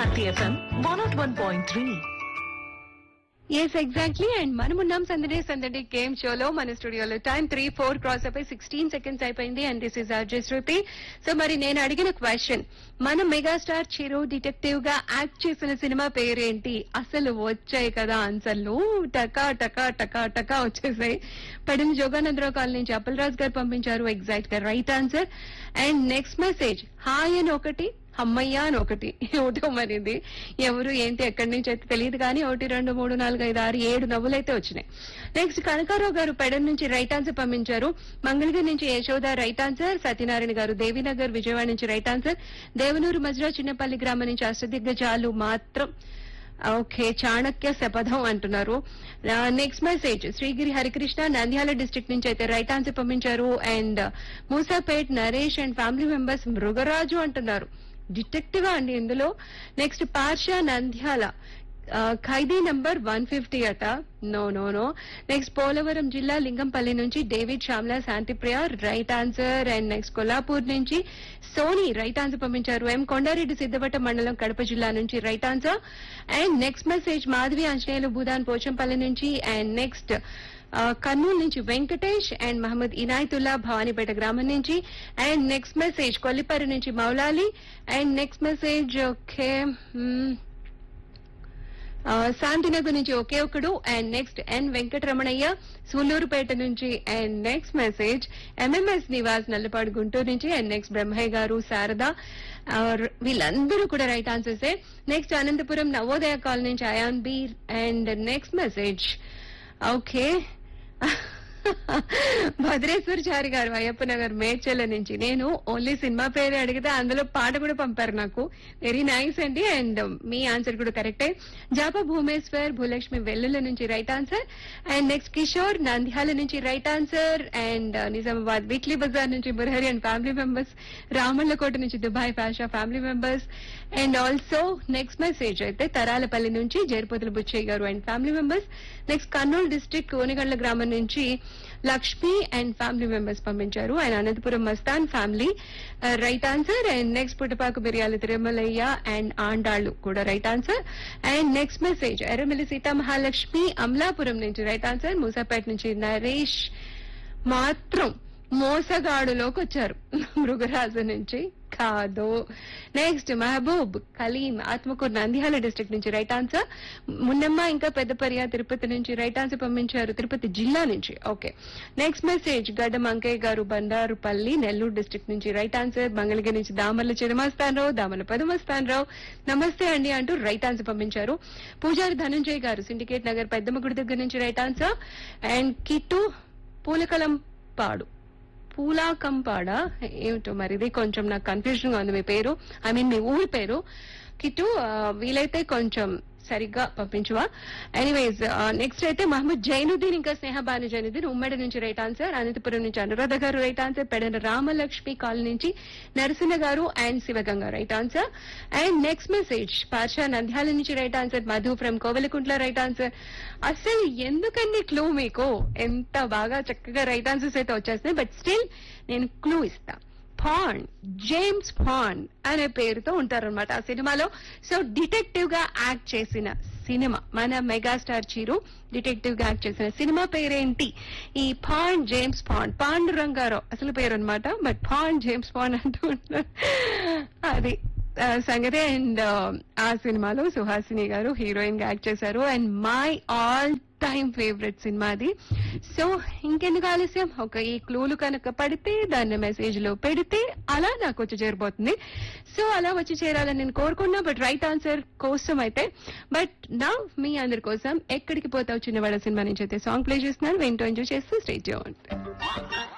Bharati FM one nought one point three yes exactly and మనం ఉన్నాం సందడే సందడి గేమ్ షోలో మన స్టూడియోలో టైం త్రీ ఫోర్ క్రాస్ అయిపోయి సిక్స్టీన్ సెకండ్స్ అయిపోయింది and this is RJ Shruti so మరి నేను అడిగిన క్వశ్చన్ మన మెగాస్టార్ చిరు డిటెక్టివ్ గా యాక్ట్ చేసిన సినిమా పేరేంటి అసలు వచ్చాయి కదా ఆన్సర్లు టకా టకా టకా టకా వచ్చేసాయి పడిన జోగానందరావు కాలనీ నుంచి అప్పలరాజు గారు పంపించారు ఎగ్జాక్ట్ గా right answer and next message hi అని ఒకటి అమ్మయ్య అని ఒకటి ఒకటో మరి ఇది ఎవరు ఏంటి ఎక్కడి నుంచి అయితే తెలియదు కానీ ఒకటి రెండు మూడు నాలుగు ఐదు ఆరు ఏడు నవ్వులు అయితే వచ్చినాయి నెక్స్ట్ కనకారావు గారు పెడన్ నుంచి రైట్ ఆన్సర్ పంపించారు మంగళగిరి నుంచి యశోద రైట్ ఆన్సర్ సత్యనారాయణ గారు దేవీనగర్ విజయవాడ నుంచి రైట్ ఆన్సర్ దేవనూరు మజ్రా చిన్నపల్లి గ్రామం నుంచి అష్టదిగ్గజాలు మాత్రం ఓకే చాణక్య శపథం అంటున్నారు next message Srigiri Harikrishna Nandyal district నుంచి అయితే రైట్ ఆన్సర్ పంపించారు and Musapet Naresh and family members Mrugaraju అంటున్నారు డిటెక్టివ్ అండి ఇందులో నెక్స్ట్ పార్షా నంద్యాల ఆ, ఖైదీ నంబర్ వన్ ఫిఫ్టీ అట no no no next Polavaram జిల్లా లింగంపల్లి నుంచి David Shyamala Shantipriya right answer and next Kollapur నుంచి సోనీ రైట్ ఆన్సర్ పంపించారు ఎం కొండారెడ్డి సిద్దపట్ట మండలం కడప జిల్లా నుంచి right answer and next message Madhavi Anjaneyulu Bhoodan Pochampally నుంచి అండ్ నెక్స్ట్ ఆ, కర్నూలు నుంచి వెంకటేష్ అండ్ మహమ్మద్ ఇనాయతుల్లా భవానీపేట గ్రామం నుంచి అండ్ నెక్స్ట్ మెసేజ్ కొల్లిపర్రి నుంచి Moulali and next message okay Shantinagar నుంచి Oke Okkadu and next N Venkataramanaiah Sullurpeta నుంచి and next message MMS Nivas Nallapadu Guntur నుంచి అండ్ నెక్స్ట్ బ్రహ్మయ్య గారు శారద ఆ, వీళ్ళందరూ కూడా రైట్ ఆన్సర్సే నెక్స్ట్ అనంతపురం నవోదయ కాలనీ నుంచి ion beer and next message okay Bhadreswarachari గారు అయ్యప్ప నగర్ మేడ్చల్ల నుంచి నేను ఓన్లీ సినిమా పేరే అడిగితే అందులో పాట కూడా పంపారు నాకు వెరీ నైస్ అండి అండ్ మీ ఆన్సర్ కూడా కరెక్టే జాప భూమేశ్వర్ భూలక్ష్మి వెల్లుల నుంచి right answer and next Kishore Nandyal నుంచి right answer and Nizamabad weekly bazaar నుంచి Murahari and family members Ramallakota నుంచి Dubai Pasha family members and also next message అయితే తరాలపల్లి నుంచి జేరుపతుల బుచ్చయ్య గారు and family members next Kurnool district Konigandla గ్రామం నుంచి లక్ష్మి అండ్ ఫ్యామిలీ మెంబర్స్ పంపించారు and Anantapur Mastan family right answer and next Puttapaka Biryali Tirumalaiah and Andallu కూడా right answer and next message Erramilli Seetha Mahalakshmi Amalapuram నుంచి రైట్ ఆన్సర్ మూసాపేట నుంచి నరేష్ మాత్రం మోసగాడులోకి వచ్చారు మృగరాజు నుంచి కాదు నెక్స్ట్ మహబూబ్ కలీం ఆత్మకూరు నంద్యాల డిస్ట్రిక్ట్ నుంచి రైట్ ఆన్సర్ మున్నమ్మ ఇంకా పెద్దపర్య తిరుపతి నుంచి రైట్ ఆన్సర్ పంపించారు తిరుపతి జిల్లా నుంచి okay next message Gaddam Ankaiah గారు బండారుపల్లి నెల్లూరు డిస్ట్రిక్ట్ నుంచి రైట్ ఆన్సర్ మంగళగిరి నుంచి దామర్ల చిరమస్తానరావు దామల పదమస్తానరావు నమస్తే అండి అంటూ రైట్ ఆన్సర్ పంపించారు పూజారి ధనంజయ్ గారు సిండికేట్ నగర్ పెద్దమ్మ గుడి దగ్గర నుంచి రైట్ ఆన్సర్ అండ్ కిట్టు పూలకలం పాడు పూలాకంపాడ ఏమిటో మరి ఇది కొంచెం నాకు కన్ఫ్యూజన్ గా ఉంది మీ పేరు ఐ మీన్ మీ ఊరి పేరు కిట్టు ఆ, వీలైతే కొంచెం సరిగ్గా పంపించువా ఎనీవేస్ నెక్స్ట్ అయితే మహమ్మద్ జైనుద్దీన్ ఇంకా స్నేహ బాను జైనుద్దీన్ ఉమ్మడి నుంచి రైట్ ఆన్సర్ అనంతపురం నుంచి అనురాధ గారు right answer Pedana Ramalakshmi colony నుంచి నరసింహ గారు and Sivaganga right answer and next message Pasha Nandyal నుంచి right answer Madhu from Kovelakuntla right answer అసలు ఎందుకండి క్లూ మీకు ఎంత బాగా చక్కగా రైట్ ఆన్సర్స్ అయితే వచ్చేస్తున్నాయి బట్ స్టిల్ నేను క్లూ ఇస్తా పాన్ జేమ్స్ పాన్ అనే పేరుతో ఉంటారన్నమాట ఆ సినిమాలో సో డిటెక్టివ్ గా యాక్ట్ చేసిన సినిమా మన మెగాస్టార్ చీరు డిటెక్టివ్ గా యాక్ట్ చేసిన సినిమా పేరేంటి ఈ పాన్ జేమ్స్ పాన్ పాండురంగారావు అసలు పేరు అనమాట బట్ పాన్ జేమ్స్ పాన్ అంటూ ఉంటారు అది ఆ, సంగతి అండ్ ఆ సినిమాలో సుహాసిని గారు హీరోయిన్ గా యాక్ట్ చేశారు and my all time favourite సినిమా అది సో ఇంకెందుకు ఆలస్యం ఒక ఈ క్లూలు కనుక పడితే దాన్ని మెసేజ్ లో పెడితే అలా నాకు వచ్చి చేరిపోతుంది సో అలా వచ్చి చేరాలని నేను కోరుకున్నా బట్ రైట్ ఆన్సర్ కోసం అయితే బట్ నా మీ అందరి కోసం ఎక్కడికి పోతావు చిన్నవాడ సినిమా నుంచి అయితే సాంగ్ ప్లే చేస్తున్నాను వింటూ ఎంజాయ్ చేస్తూ స్టేట్